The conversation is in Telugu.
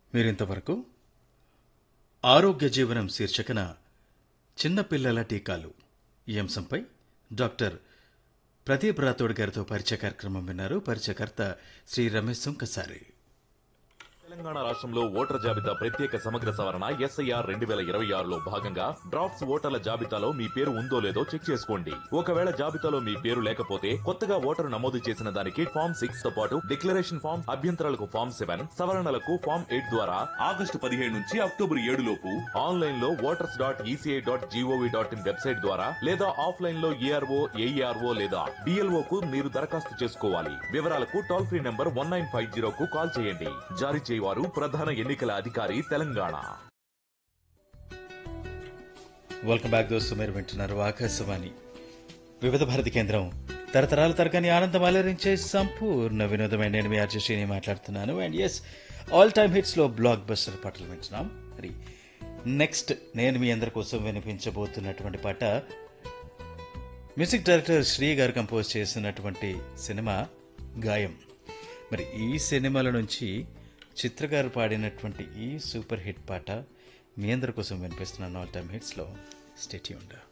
మీరింతవరకు ఆరోగ్య జీవనం శీర్షికన చిన్నపిల్లల టీకాలు ఈ అంశంపై డాక్టర్ ప్రదీప్ రాథోడ్ గారితో పరిచయ కార్యక్రమం విన్నారు పరిచయకర్త శ్రీ రమేష్ సుంకసారి తెలంగాణ రాష్ట్రంలో ఓటర్ జాబితా ప్రత్యేక సమగ్ర సవరణ ఎస్ఐఆర్ రెండు వేల ఇరవై ఆరులో భాగంగా డ్రాఫ్ట్స్ ఓటర్ల జాబితాలో మీ పేరు ఉందో లేదో చెక్ చేసుకోండి ఒకవేళ జాబితాలో మీ పేరు లేకపోతే కొత్తగా ఓటరు నమోదు చేసిన దానికి ఫామ్ సిక్స్ తో పాటు డిక్లరేషన్ ఫామ్ అభ్యంతరాలకు ఫామ్ సెవెన్ సవరణలకు ఫామ్ ఎయిట్ ద్వారా ఆగస్టు పదిహేడు నుంచి అక్టోబర్ ఏడు లోపు ఆన్లైన్ లో voters dot E C I dot G O V dot in website ద్వారా లేదా ఆఫ్లైన్ లో ఏఆర్ఓ ఏఈఆర్ఓ లేదా డిఎల్ఓ కు మీరు దరఖాస్తు చేసుకోవాలి వివరాలకు toll free number one nine five zero కు కాల్ చేయండి జారీ చేయవారు ప్రధాన ఎన్నికల అధికారి తెలంగాణ వెల్కమ్ బ్యాక్ దోస్తు మీరు వింటున్నారు ఆకాశవాణి వివిధ భారతి కేంద్రం తరతరాల తరగని ఆనందం అలరించే సంపూర్ణ వినోదమైన నేను మీ ఆర్జశ్రీని మాట్లాడుతున్నాను and S all time hits లో బ్లాక్ బస్టర్ పాటలు వింటున్నాం మరి నెక్స్ట్ నేను మీ అందరి కోసం వినిపించబోతున్నటువంటి పాట మ్యూజిక్ డైరెక్టర్ శ్రీ గారు కంపోజ్ చేసినటువంటి సినిమా గాయం మరి ఈ సినిమాల నుంచి చిత్ర గారు పాడినటువంటి ఈ సూపర్ హిట్ పాట మీ అందరి కోసం వినిపిస్తున్నాను ఆల్ టైమ్ హిట్స్లో స్టేట్యూండ్